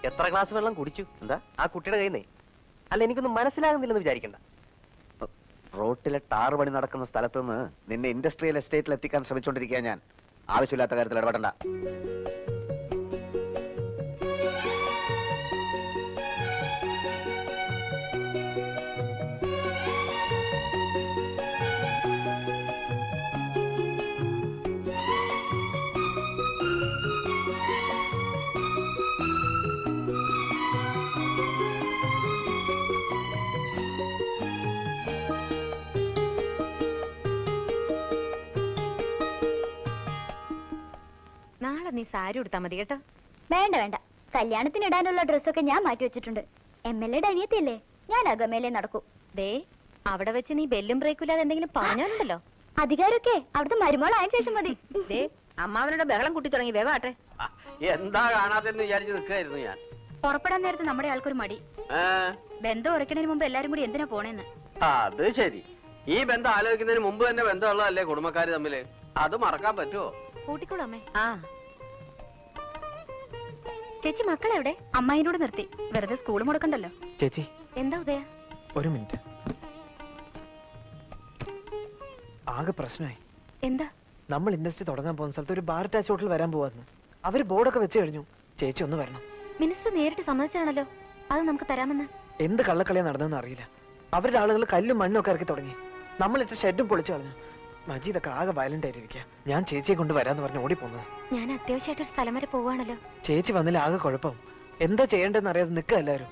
എത്ര ഗ്ലാസ് വെള്ളം കുടിച്ചു എന്താ ആ കുട്ടിയുടെ കയ്യിൽ നിന്നേ അല്ല എനിക്കൊന്നും മനസ്സിലാകുന്നില്ലെന്ന് വിചാരിക്കണ്ട റോട്ടിലെ ടാർ പണി നടക്കുന്ന സ്ഥലത്ത് നിന്ന് നിന്നെ ഇൻഡസ്ട്രിയൽ എസ്റ്റേറ്റിൽ എത്തിക്കാൻ ശ്രമിച്ചുകൊണ്ടിരിക്കുക ഞാൻ ആവശ്യമില്ലാത്ത കാര്യത്തിൽ ഇടപെടണ്ട നാളെ നീ സാരി ഉടുത്താ മതി കേട്ടോ വേണ്ട വേണ്ട കല്യാണത്തിന് ഇടാനുള്ള ഡ്രസ്സൊക്കെ ഞാൻ മാറ്റി വെച്ചിട്ടുണ്ട് എം എൽ എയുടെ അനിയത്തിയല്ലേ ഞാൻ അകമേലെ നടക്കൂ ദേ അവിടെ വെച്ച് നീ ബെല്ലും ബ്രേക്കും ഇല്ലാതെ എന്തെങ്കിലും പറഞ്ഞോണ്ടല്ലോ അധികാരമൊക്കെ അവിടുത്തെ മരുമോളായ ശേഷം മതി ദേ അമ്മാവനുടെ ബഹളം കുട്ടി തുടങ്ങി വേഗം ആട്ടെ എന്താ കാണാത്തെന്ന് വിചാരിച്ച് നിൽക്കായിരുന്നു ഞാൻ പുറപ്പെടാൻ നേരത്ത് നമ്മുടെ ആൾക്കൊരു മടി ഏ? ബന്ധം ഉറക്കണതിന് മുമ്പ് എല്ലാരും കൂടി എന്തിനാ പോണേന്ന് ആ, അത് ശരി ഈ ബന്ധം ആലോചിക്കുന്നതിന് മുമ്പ് തന്നെ ബന്ധമുള്ളതല്ലേ കുടുംബക്കാര് തമ്മില് അത് മറക്കാൻ പറ്റുമോ കൂട്ടിക്കോളൂ അമ്മേ ആ ചേച്ചി മക്കളെവിടെ അമ്മായിനോട് നിർത്തി വെറുതെ സ്കൂൾ മുടക്കണ്ടല്ലോ ചേച്ചി എന്താ ഉദയ ഒരു മിനിറ്റ് ആകെ പ്രശ്നമായി എന്താ നമ്മൾ ഇൻഡസ്ട്രി തുടങ്ങാൻ പോകുന്ന സ്ഥലത്ത് ഒരു ബാർ അറ്റാച്ച് ഹോട്ടൽ വരാൻ പോവാന്ന് അവര് ബോർഡൊക്കെ വെച്ച് കഴിഞ്ഞു ചേച്ചി ഒന്ന് വരണം മിനിസ്റ്റർ നേരിട്ട് സമ്മതിച്ചാണല്ലോ അത് നമുക്ക് തരാമെന്ന് എന്ത് കള്ളക്കളിയാ നടന്നതെന്ന് അറിയില്ല അവരുടെ ആളുകൾ കല്ലും മണ്ണും ഒക്കെ ഇറക്കി തുടങ്ങി നമ്മളിട്ട ഷെഡും പൊളിച്ചു കളഞ്ഞു മജീദൊക്കെ ആകെ വയലന്റ് ആയിട്ടിരിക്കുക ഞാൻ ചേച്ചിയെ കൊണ്ട് വരാന്ന് പറഞ്ഞ് ഓടിപ്പോന്നത് ഞാൻ അത്യാവശ്യമായിട്ട് ഒരു സ്ഥലം വരെ പോവാണല്ലോ ചേച്ചി വന്നില്ല ആകെ കുഴപ്പം എന്താ ചെയ്യേണ്ടതെന്ന് അറിയാതെ നിൽക്കുക എല്ലാവരും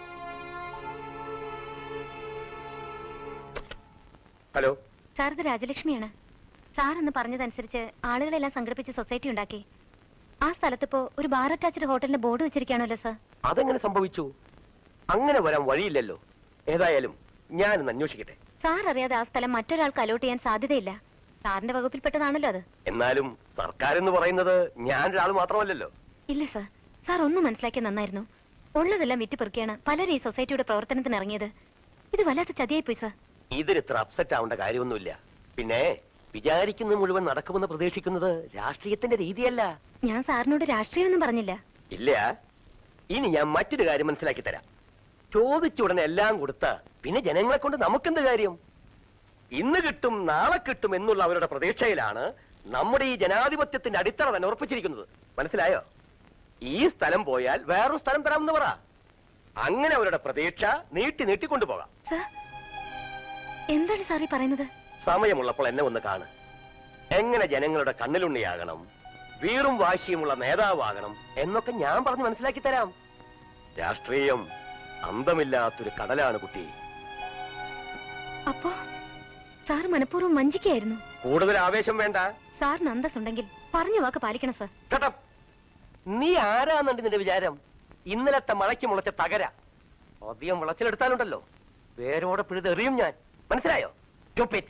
ഹലോ സാർ ഇത് രാജലക്ഷ്മിയാണ് സാർ എന്ന് പറഞ്ഞതനുസരിച്ച് ആളുകളെല്ലാം സംഘടിപ്പിച്ച് സൊസൈറ്റി ഉണ്ടാക്കി ആ സ്ഥലത്തിപ്പോ ഒരു ബാർ അറ്റാച്ച്ഡ് ഹോട്ടലിന്റെ ബോർഡ് വെച്ചിരിക്കുകയാണല്ലോ സാർ അതെങ്ങനെ സംഭവിച്ചു അങ്ങനെ വരാൻ വഴിയില്ലല്ലോ ഏതായാലും ഞാനൊന്ന് അന്വേഷിക്കട്ടെ സാർ അറിയാതെ ആ സ്ഥലം മറ്റൊരാൾക്ക് അലോട്ട് ചെയ്യാൻ സാധ്യതയില്ല സാറിന്റെ വകുപ്പിൽപ്പെട്ടതാണല്ലോ അത് എന്നാലും സർക്കാർ എന്ന് പറയുന്നത് ഞാനൊരാൾ മാത്രമല്ലല്ലോ ഇല്ല സാർ സാർ ഒന്ന് മനസ്സിലാക്കിയ നന്നായിരുന്നു ഉള്ളതെല്ലാം വിറ്റ് പെറുക്കിയാണ് പലരും ഈ സൊസൈറ്റിയുടെ പ്രവർത്തനത്തിന് ഇറങ്ങിയത് ഇത് വല്ലാത്ത ചതിയായിപ്പോയി സാർ ഇതിന് ഇത്ര അപ്സെറ്റ് ആവേണ്ട കാര്യമൊന്നുമില്ല പിന്നെ വിചാരിക്കുന്നത് മുഴുവൻ നടക്കുമെന്ന് പ്രതീക്ഷിക്കുന്നത് രാഷ്ട്രീയത്തിന്റെ രീതിയല്ല ഞാൻ സാറിനോട് രാഷ്ട്രീയമൊന്നും പറഞ്ഞില്ല ഇല്ല ഇനി ഞാൻ മറ്റൊരു കാര്യം മനസ്സിലാക്കി തരാം ചോദിച്ച ഉടനെ എല്ലാം കൊടുത്ത പിന്നെ ജനങ്ങളെ കൊണ്ട് നമുക്കെന്ത് കാര്യം ഇന്ന് കിട്ടും നാളെ കിട്ടും എന്നുള്ള അവരുടെ പ്രതീക്ഷയിലാണ് നമ്മുടെ ഈ ജനാധിപത്യത്തിന്റെ അടിത്തറ തന്നെ ഉറപ്പിച്ചിരിക്കുന്നത് മനസ്സിലായോ ഈ സ്ഥലം പോയാൽ വേറൊരു സ്ഥലം തരാമെന്ന് പറ അങ്ങനെ അവരുടെ പ്രതീക്ഷ നീട്ടി നീട്ടി കൊണ്ടുപോകാം സാർ എന്താണ് സാർ ഈ പറയുന്നത് സമയമുള്ളപ്പോൾ എന്നെ ഒന്ന് കാണ് എങ്ങനെ ജനങ്ങളുടെ കണ്ണിലുണ്ണിയാകണം വീറും വാശിയുമുള്ള നേതാവാകണം എന്നൊക്കെ ഞാൻ പറഞ്ഞ് മനസ്സിലാക്കി തരാം രാഷ്ട്രീയം അന്തമില്ലാത്തൊരു കടലാണ് കുട്ടി അപ്പോ സാർ മനഃപൂർവ്വം വഞ്ചിക്കായിരുന്നു കൂടുതൽ ആവേശം വേണ്ട സാറിന് അന്തസ്സുണ്ടെങ്കിൽ പറഞ്ഞ വാക്ക് പാലിക്കണം സാർ കേട്ടോ നീ ആരാന്നുണ്ട് നിന്റെ വിചാരം ഇന്നലത്തെ മഴയ്ക്ക് മുളച്ച തകര അധികം വിളച്ചിലെടുത്താലുണ്ടല്ലോ വേരോടെ പിഴുതെറിയും ഞാൻ മനസ്സിലായോ Stupid.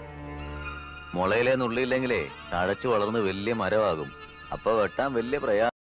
മുളയിലെ നുള്ളിയില്ലെങ്കിലേ തഴച്ചു വളർന്ന് വലിയ മരമാകും അപ്പൊ വെട്ടാൻ വലിയ പ്രയാ